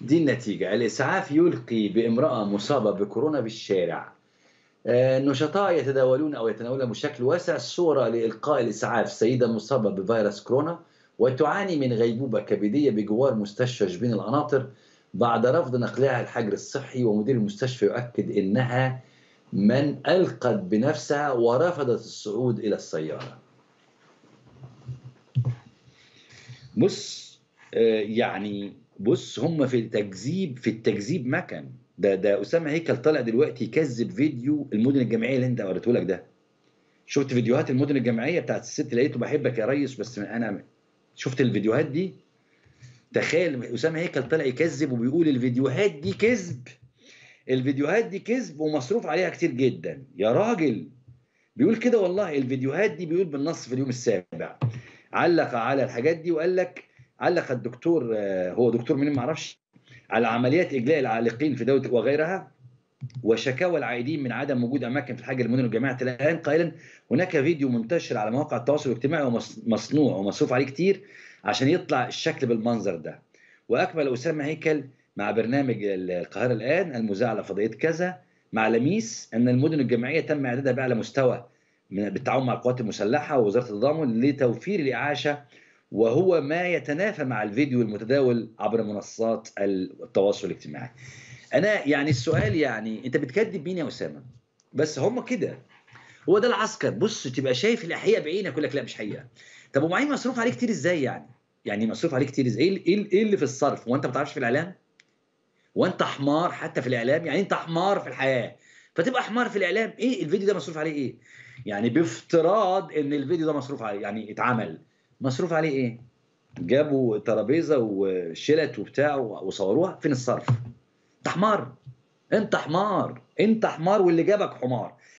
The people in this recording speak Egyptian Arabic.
دي النتيجة الإسعاف يلقي بامرأة مصابة بكورونا بالشارع آه، النشطاء يتداولون أو يتناولون بشكل واسع صورة لإلقاء الإسعاف سيدة مصابة بفيروس كورونا وتعاني من غيبوبة كبدية بجوار مستشفى جبين القناطر بعد رفض نقلها الحجر الصحي ومدير المستشفى يؤكد إنها من ألقت بنفسها ورفضت الصعود إلى السيارة بص آه، يعني بص هم في التكذيب في التكذيب مكن ده ده اسامه هيكل طالع دلوقتي يكذب فيديو المدن الجامعيه اللي انت وريته لك ده شفت فيديوهات المدن الجامعيه بتاعت الست لقيته بحبك يا ريس بس انا شفت الفيديوهات دي تخيل اسامه هيكل طالع يكذب وبيقول الفيديوهات دي كذب الفيديوهات دي كذب ومصروف عليها كتير جدا يا راجل بيقول كده والله الفيديوهات دي بيقول بالنص في اليوم السابع علق على الحاجات دي وقال لك علق الدكتور آه، هو دكتور مين ما اعرفش على عمليات اجلاء العالقين في دوله وغيرها وشكاوى العائدين من عدم وجود اماكن في الحاجه لمدن الجامعه الان قائلا هناك فيديو منتشر على مواقع التواصل الاجتماعي ومصنوع ومصروف عليه كتير عشان يطلع الشكل بالمنظر ده واكمل اسامه هيكل مع برنامج القاهره الان المذاع على فضائيه كذا مع لميس ان المدن الجامعيه تم اعدادها باعلى مستوى بالتعاون مع القوات المسلحه ووزاره التضامن لتوفير الاعاشه وهو ما يتنافى مع الفيديو المتداول عبر منصات التواصل الاجتماعي انا يعني السؤال يعني انت بتكذب مين يا اسامه بس هم كده هو ده العسكر بص تبقى شايف الاحياء بعينك يقول لك لا مش حقيقه طب ومعين مصروف عليه كتير ازاي يعني يعني مصروف عليه كتير ازاي ايه ايه, إيه اللي في الصرف وانت ما بتعرفش في الاعلام وانت حمار حتى في الاعلام يعني انت حمار في الحياه فتبقى حمار في الاعلام ايه الفيديو ده مصروف عليه ايه يعني بافتراض ان الفيديو ده مصروف عليه يعني اتعمل مصروف عليه ايه جابوا ترابيزه وشلت وبتاع وصوروها فين الصرف انت حمار انت حمار انت حمار واللي جابك حمار